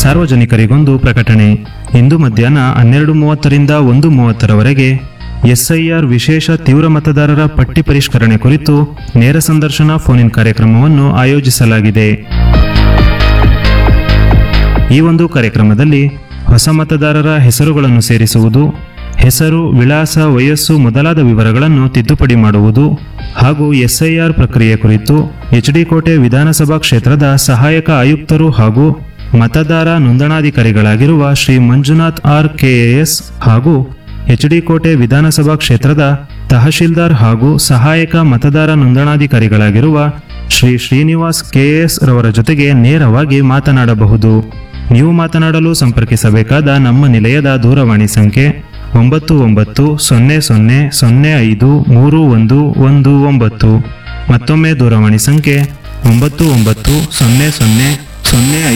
ಸಾರ್ವಜನಿಕರಿಗೊಂದು ಪ್ರಕಟಣೆ ಇಂದು ಮಧ್ಯಾಹ್ನ ಹನ್ನೆರಡು ಮೂವತ್ತರಿಂದ ಒಂದು ಮೂವತ್ತರವರೆಗೆ ಎಸ್ಐಆರ್ ವಿಶೇಷ ತೀವ್ರ ಮತದಾರರ ಪಟ್ಟಿ ಪರಿಷ್ಕರಣೆ ಕುರಿತು ನೇರ ಸಂದರ್ಶನ ಫೋನ್ ಇನ್ ಕಾರ್ಯಕ್ರಮವನ್ನು ಆಯೋಜಿಸಲಾಗಿದೆ ಈ ಒಂದು ಕಾರ್ಯಕ್ರಮದಲ್ಲಿ ಹೊಸ ಮತದಾರರ ಹೆಸರುಗಳನ್ನು ಸೇರಿಸುವುದು ಹೆಸರು ವಿಳಾಸ ವಯಸ್ಸು ಮೊದಲಾದ ವಿವರಗಳನ್ನು ತಿದ್ದುಪಡಿ ಮಾಡುವುದು ಹಾಗೂ ಎಸ್ಐಆರ್ ಪ್ರಕ್ರಿಯೆ ಕುರಿತು ಎಚ್ಡಿ ಕೋಟೆ ವಿಧಾನಸಭಾ ಕ್ಷೇತ್ರದ ಸಹಾಯಕ ಆಯುಕ್ತರು ಹಾಗೂ ಮತದಾರ ನೋಂದಣಾಧಿಕಾರಿಗಳಾಗಿರುವ ಶ್ರೀ ಮಂಜುನಾಥ್ ಆರ್ ಕೆಎಎಸ್ ಹಾಗೂ ಎಚ್ಡಿ ಕೋಟೆ ವಿಧಾನಸಭಾ ಕ್ಷೇತ್ರದ ತಹಶೀಲ್ದಾರ್ ಹಾಗೂ ಸಹಾಯಕ ಮತದಾರ ನೋಂದಣಾಧಿಕಾರಿಗಳಾಗಿರುವ ಶ್ರೀ ಶ್ರೀನಿವಾಸ್ ಕೆಎಸ್ ರವರ ಜೊತೆಗೆ ನೇರವಾಗಿ ಮಾತನಾಡಬಹುದು ನೀವು ಮಾತನಾಡಲು ಸಂಪರ್ಕಿಸಬೇಕಾದ ನಮ್ಮ ನಿಲಯದ ದೂರವಾಣಿ ಸಂಖ್ಯೆ ಒಂಬತ್ತು ಒಂಬತ್ತು ಸೊನ್ನೆ ಸೊನ್ನೆ ಸೊನ್ನೆ ಐದು ಮೂರು ಒಂದು ಒಂದು ಒಂಬತ್ತು ಮತ್ತೊಮ್ಮೆ ದೂರವಾಣಿ ಸಂಖ್ಯೆ ಒಂಬತ್ತು ಒಂಬತ್ತು ಸೊನ್ನೆ ಸೊನ್ನೆ ಸೊನ್ನೆ